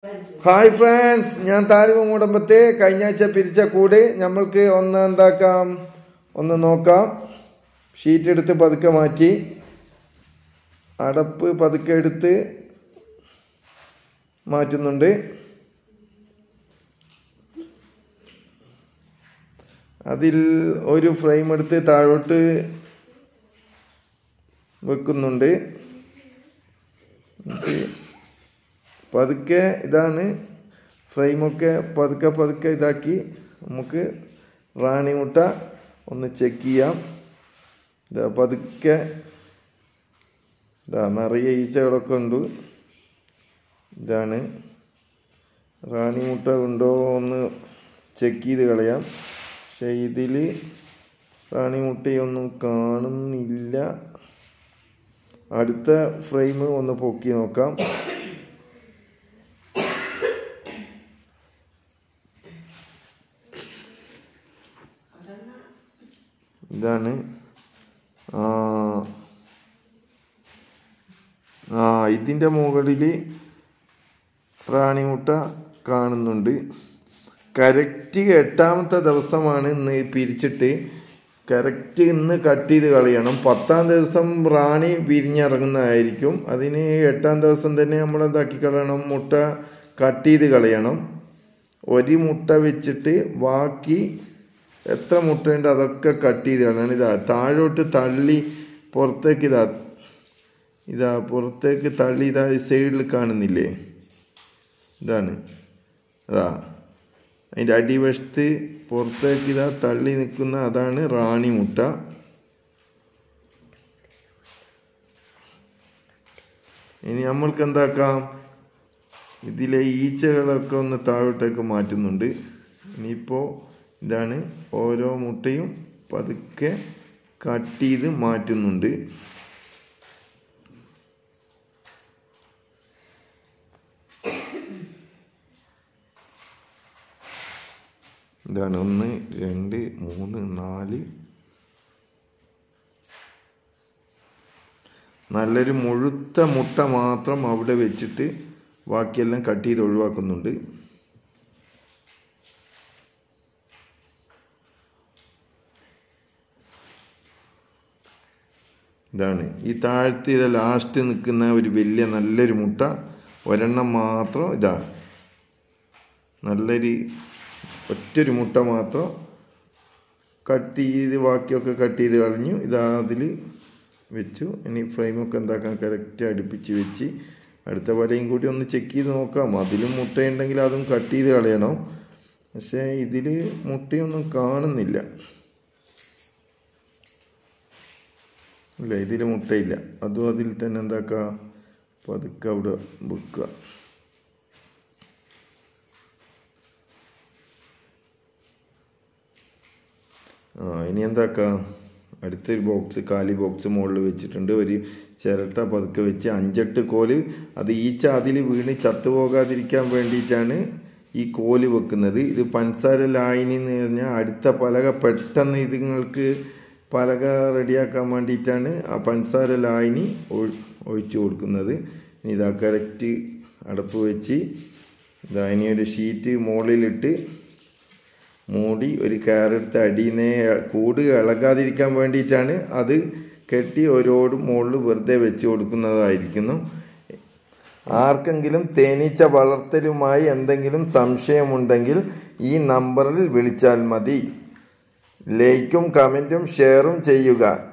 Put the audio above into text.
hi friends ഞാൻ താലിമ കുടുംബത്തെ കഴിഞ്ഞ ആഴ്ച പിരിച്ച കൂട് നമ്മൾക്ക് ഒന്ന് എന്താക്കാം ഒന്ന് നോക്കാം ഷീറ്റ് എടുത്ത് പതുക്കെ മാറ്റി അടപ്പ് പതുക്കെ എടുത്ത് മാറ്റുന്നുണ്ട് അതിൽ ഒരു ഫ്രെയിം എടുത്ത് താഴോട്ട് വെക്കുന്നുണ്ട് എന്നിട്ട് പതുക്കെ ഇതാണ് ഫ്രെയിമൊക്കെ പതുക്കെ പതുക്കെ ഇതാക്കി നമുക്ക് റാണി മുട്ട ഒന്ന് ചെക്ക് ചെയ്യാം ഇതാ പതുക്കെ ഇതാ നിറയെ ഈച്ചകളൊക്കെ ഉണ്ട് ഇതാണ് റാണി മുട്ട ഉണ്ടോ എന്ന് ചെക്ക് ചെയ്ത് കളയാം പക്ഷെ ഇതിൽ റാണി മുട്ടയൊന്നും കാണുന്നില്ല അടുത്ത ഫ്രെയിം ഒന്ന് പൊക്കി നോക്കാം ഇതാണ് ആ ആ ഇതിൻ്റെ മുകളിൽ റാണിമുട്ട കാണുന്നുണ്ട് കറക്റ്റ് എട്ടാമത്തെ ദിവസമാണ് ഇന്ന് പിരിച്ചിട്ട് കറക്റ്റ് ഇന്ന് കട്ട് ചെയ്ത് കളയണം പത്താം ദിവസം റാണി വിരിഞ്ഞിറങ്ങുന്നതായിരിക്കും അതിന് എട്ടാം ദിവസം തന്നെ നമ്മൾ എന്താക്കി കളയണം മുട്ട കട്ട് ചെയ്ത് കളയണം ഒരു മുട്ട വെച്ചിട്ട് ബാക്കി എത്ര മുട്ടയുണ്ട് അതൊക്കെ കട്ട് ചെയ്ത് കളയണം ഇതാ താഴോട്ട് തള്ളി പുറത്തേക്ക് ഇതാ ഇതാ പുറത്തേക്ക് തള്ളി ഇതാ ഈ സൈഡിൽ കാണുന്നില്ലേ ഇതാണ് അതാ അതിൻ്റെ അടിവശത്ത് പുറത്തേക്ക് ഇതാ തള്ളി നിൽക്കുന്ന അതാണ് റാണി മുട്ട ഇനി നമ്മൾക്ക് എന്താക്കാം ഇതിലെ ഈച്ചകളൊക്കെ ഒന്ന് താഴോട്ടേക്ക് മാറ്റുന്നുണ്ട് ഇനിയിപ്പോൾ ഇതാണ് ഓരോ മുട്ടയും പതുക്കെ കട്ട് ചെയ്ത് മാറ്റുന്നുണ്ട് ഇതാണ് ഒന്ന് രണ്ട് മൂന്ന് നാല് നല്ലൊരു മുഴുത്ത മുട്ട മാത്രം അവിടെ വെച്ചിട്ട് ബാക്കിയെല്ലാം കട്ട് ചെയ്ത് ഒഴിവാക്കുന്നുണ്ട് ഇതാണ് ഈ താഴത്ത് ഇത് ലാസ്റ്റ് നിൽക്കുന്ന ഒരു വലിയ നല്ലൊരു മുട്ട ഒരെണ്ണം മാത്രം ഇതാ നല്ലൊരു ഒറ്റൊരു മുട്ട മാത്രം കട്ട് ചെയ്ത് ബാക്കിയൊക്കെ കട്ട് ചെയ്ത് കളഞ്ഞു ഇതാ അതിൽ വെച്ചു ഇനി ഫ്രെയിമൊക്കെ എന്താക്കാൻ കറക്റ്റ് അടുപ്പിച്ച് വെച്ച് അടുത്ത വലയും കൂടി ഒന്ന് ചെക്ക് ചെയ്ത് നോക്കാം അതിലും മുട്ടയുണ്ടെങ്കിൽ അതും കട്ട് ചെയ്ത് കളയണം പക്ഷേ ഇതിൽ മുട്ടയൊന്നും കാണുന്നില്ല ഇല്ല ഇതിൽ മുട്ടയില്ല അതും അതിൽ തന്നെ എന്താക്കുക പതുക്കെ അവിടെ വെക്കുക ആ ഇനി എന്താക്കാം അടുത്തൊരു ബോക്സ് കാലി ബോക്സ് മുകളിൽ വെച്ചിട്ടുണ്ട് ഒരു ചിരട്ട പതുക്കെ വെച്ച് അഞ്ചെട്ട് കോല് അത് ഈച്ച അതിൽ വീണ് ചത്തുപോകാതിരിക്കാൻ വേണ്ടിയിട്ടാണ് ഈ കോല് വെക്കുന്നത് ഇത് പഞ്ചസാര ലായനി എന്ന് പറഞ്ഞാൽ അടുത്ത പലക പെട്ടെന്ന് ഇതുങ്ങൾക്ക് പലക റെഡിയാക്കാൻ വേണ്ടിയിട്ടാണ് ആ പഞ്ചസാര ലായനി ഒഴിച്ചു കൊടുക്കുന്നത് ഇനി ഇതാ കറക്റ്റ് അടപ്പ് വെച്ച് ഇതാ ഇനി ഒരു ഷീറ്റ് മുകളിലിട്ട് മൂടി ഒരു കയറെടുത്ത് അടിയുന്നേ കൂട് ഇളകാതിരിക്കാൻ വേണ്ടിയിട്ടാണ് അത് കെട്ടി ഓരോട് മുകളിൽ വെറുതെ വെച്ച് കൊടുക്കുന്നതായിരിക്കുന്നു ആർക്കെങ്കിലും തേനീച്ച വളർത്തലുമായി എന്തെങ്കിലും സംശയമുണ്ടെങ്കിൽ ഈ നമ്പറിൽ വിളിച്ചാൽ മതി ലൈക്കും കമൻറ്റും ഷെയറും ചെയ്യുക